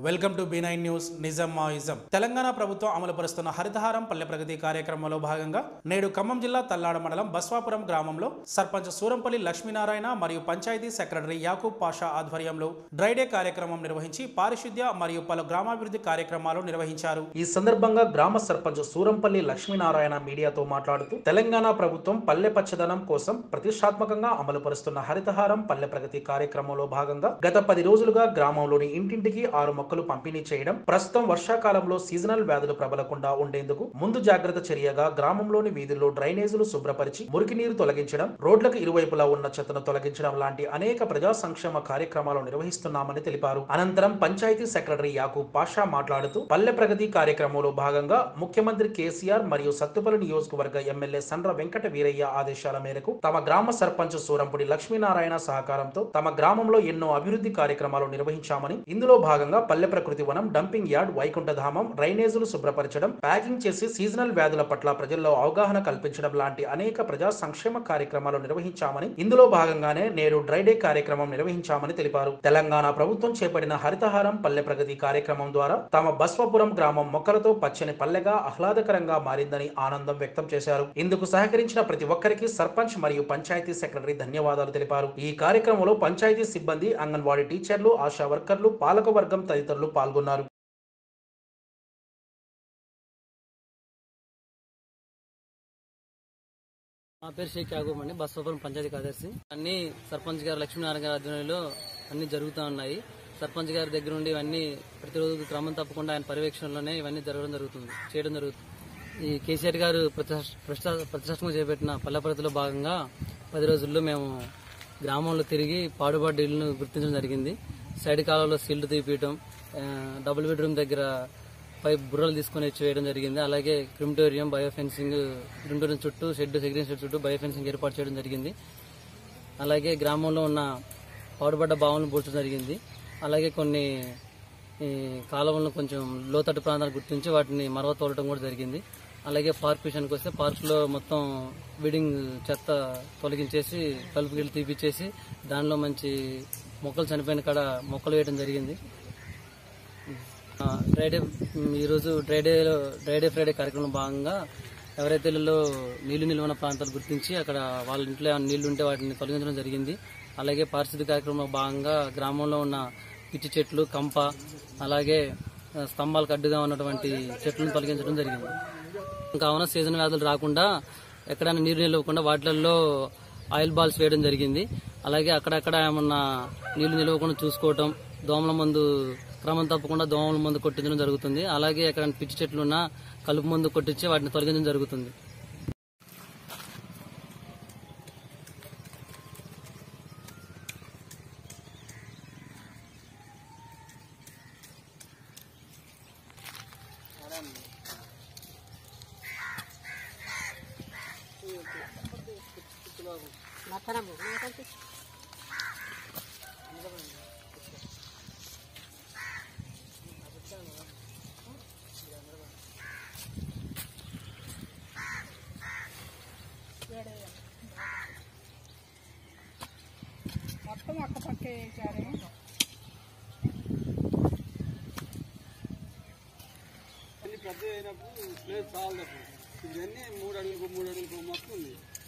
welcome to B nine news నిజం మాయిజం తెలంగాణ ప్రభుత్వం అమలుపరుస్తున్న హరితహారం పల్లె ప్రగతి కార్యక్రమంలో భాగంగా నేడు ఖమ్మం జిల్లా తల్లాడ మండలం బస్వాపురం గ్రామంలో సర్పంచ్ సూరంపల్లి లక్ష్మీనారాయణ మరియు పంచాయతీ సెక్రటరీ యాకూబ్ పాషా ఆధ్వర్యంలో డ్రైడే కార్యక్రమం నిర్వహించి పారిశుద్ధ్య మరియు పలు గ్రామాభివృద్ధి కార్యక్రమాలు నిర్వహించారు ఈ సందర్భంగా గ్రామ సర్పంచ్ సూరంపల్లి లక్ష్మీనారాయణ మీడియాతో మాట్లాడుతూ తెలంగాణ ప్రభుత్వం పల్లె పచ్చదనం కోసం ప్రతిష్టాత్మకంగా అమలుపరుస్తున్న హరితహారం పల్లె ప్రగతి కార్యక్రమంలో భాగంగా గత పది రోజులుగా గ్రామంలోని ఇంటింటికి ఆరు మొక్కలు పంపిణీ చేయడం ప్రస్తుతం వర్షాకాలంలో సీజనల్ వ్యాధులు ప్రబలకుండా ఉండేందుకు ముందు జాగ్రత్త చర్యగా గ్రామంలోని వీధుల్లో డ్రైనేజీలు శుభ్రపరిచి మురికి నీరు తొలగించడం రోడ్లకు ఇరువైపులా ఉన్న చెత్తను తొలగించడం లాంటి అనేక ప్రజా సంక్షేమ కార్యక్రమాలు నిర్వహిస్తున్నామని తెలిపారు అనంతరం పంచాయతీ సెక్రటరీ యాకూబ్ పాషా మాట్లాడుతూ పల్లె ప్రగతి కార్యక్రమంలో భాగంగా ముఖ్యమంత్రి కేసీఆర్ మరియు సత్తుపల్లి నియోజకవర్గ ఎమ్మెల్యే సండ్ర వెంకట వీరయ్య ఆదేశాల మేరకు తమ గ్రామ సర్పంచ్ సూరంపుడి లక్ష్మీనారాయణ సహకారంతో తమ గ్రామంలో ఎన్నో అభివృద్ధి కార్యక్రమాలు నిర్వహించామని ఇందులో భాగంగా పల్లె ప్రకృతి వనం డంపింగ్ యార్డ్ వైకుంఠధామం డ్రైనేజీలు శుభ్రపరచడం ప్యాకింగ్ చేసి సీజనల్ వ్యాధుల పట్ల ప్రజల్లో అవగాహన కల్పించడం లాంటి అనేక ప్రజా సంక్షేమ కార్యక్రమాలు నిర్వహించామని ఇందులో భాగంగానే నేడు డ్రైడే కార్యక్రమం నిర్వహించామని తెలిపారు తెలంగాణ ప్రభుత్వం చేపట్టిన హరితహారం పల్లె ప్రగతి కార్యక్రమం ద్వారా తమ బస్వపురం గ్రామం మొక్కలతో పచ్చని పల్లెగా ఆహ్లాదకరంగా మారిందని ఆనందం వ్యక్తం చేశారు ఇందుకు సహకరించిన ప్రతి ఒక్కరికి సర్పంచ్ మరియు పంచాయతీ సెక్రటరీ ధన్యవాదాలు తెలిపారు ఈ కార్యక్రమంలో పంచాయతీ సిబ్బంది అంగన్వాడీ టీచర్లు ఆశా వర్కర్లు పాలక వర్గం తదితరులు పాల్గొన్నారు మా పేరు షేక్ యాగూబ్ అండి బస్వాపురం పంచాయతీ కార్యదర్శి అన్ని సర్పంచ్ గారు లక్ష్మీనారాయణ గారి ఆధ్వర్యంలో అన్ని జరుగుతూ ఉన్నాయి సర్పంచ్ గారి దగ్గర నుండి ఇవన్నీ ప్రతిరోజు క్రమం తప్పకుండా ఆయన పర్యవేక్షణలోనే ఇవన్నీ జరగడం జరుగుతుంది చేయడం జరుగుతుంది ఈ కేసీఆర్ గారు ప్రతిష్ట- ప్రతిష్ట- ప్రతిష్టాత్మకంగా చేపట్టిన పల్లె ప్రగతిలో భాగంగా పది రోజుల్లో మేము గ్రామంలో తిరిగి పాడుబాటు ఇళ్లను గుర్తించడం జరిగింది సైడ్ కాలంలో సీల్డ్ తీపియటం ఆ, డబుల్ బెడ్రూమ్ దగ్గర పై బుర్రలు తీసుకొని వచ్చి వేయడం జరిగింది అలాగే క్రిమిటోరియం బయోఫెన్సింగ్ క్రిమిటోరియం చుట్టూ షెడ్ సెగ్రీన్ షెడ్ చుట్టూ బయోఫెన్సింగ్ ఏర్పాటు చేయడం జరిగింది అలాగే గ్రామంలో ఉన్న పాడుపడ్డ బావులను పూడ్చడం జరిగింది అలాగే కొన్ని ఈ కాలువలను కొంచెం లోతట్టు ప్రాంతాలు గుర్తించి వాటిని మరవ తోలటం కూడా జరిగింది అలాగే పార్క్ విషయానికి వస్తే పార్క్లో మొత్తం బిడింగ్ చెత్త తొలగించేసి కలుపు గిళ్ళు తీపిచ్చేసి దానిలో మంచి మొక్కలు చనిపోయిన కాడ మొక్కలు వేయడం జరిగింది ఆ, డ్రైడే మ్, ఈరోజు డ్రైడేలో డ్రైడే ఫ్రైడే కార్యక్రమం భాగంగా ఎవరైతే ఇళ్లలో నీళ్లు నిల్వ ఉన్న ప్రాంతాలు గుర్తించి అక్కడ వాళ్ళ ఇంట్లో ఏమైనా నీళ్లు ఉంటే వాటిని తొలగించడం జరిగింది అలాగే పారిశుద్ధ్య కార్యక్రమంలో భాగంగా గ్రామంలో ఉన్న పిచ్చి చెట్లు కంప అలాగే ఆ, స్తంభాలకు అడ్డుగా ఉన్నటువంటి చెట్లను తొలగించడం జరిగింది కావున సీజన్ వ్యాధులు రాకుండా ఎక్కడైనా నీరు నిలవకుండా వాటిల్లో ఆయిల్ బాల్స్ వేయడం జరిగింది అలాగే అక్కడక్కడ ఏమన్నా నీళ్లు నిలవకుండా చూసుకోవటం దోమల మందు క్రమం తప్పకుండా దోమల మందు కొట్టించడం జరుగుతుంది అలాగే ఎక్కడైనా పిచ్చి చెట్లు ఉన్నా కలుపు మందు కొట్టించి వాటిని తొలగించడం జరుగుతుంది మొత్తం ఒక్క పక్కే వేసారు అన్ని పెద్ద అయినప్పుడు ప్లేస్ చాలదప్పుడు ఇవన్నీ మూడు అడుగులకు మూడు అడుగులకు మొత్తం ఉంది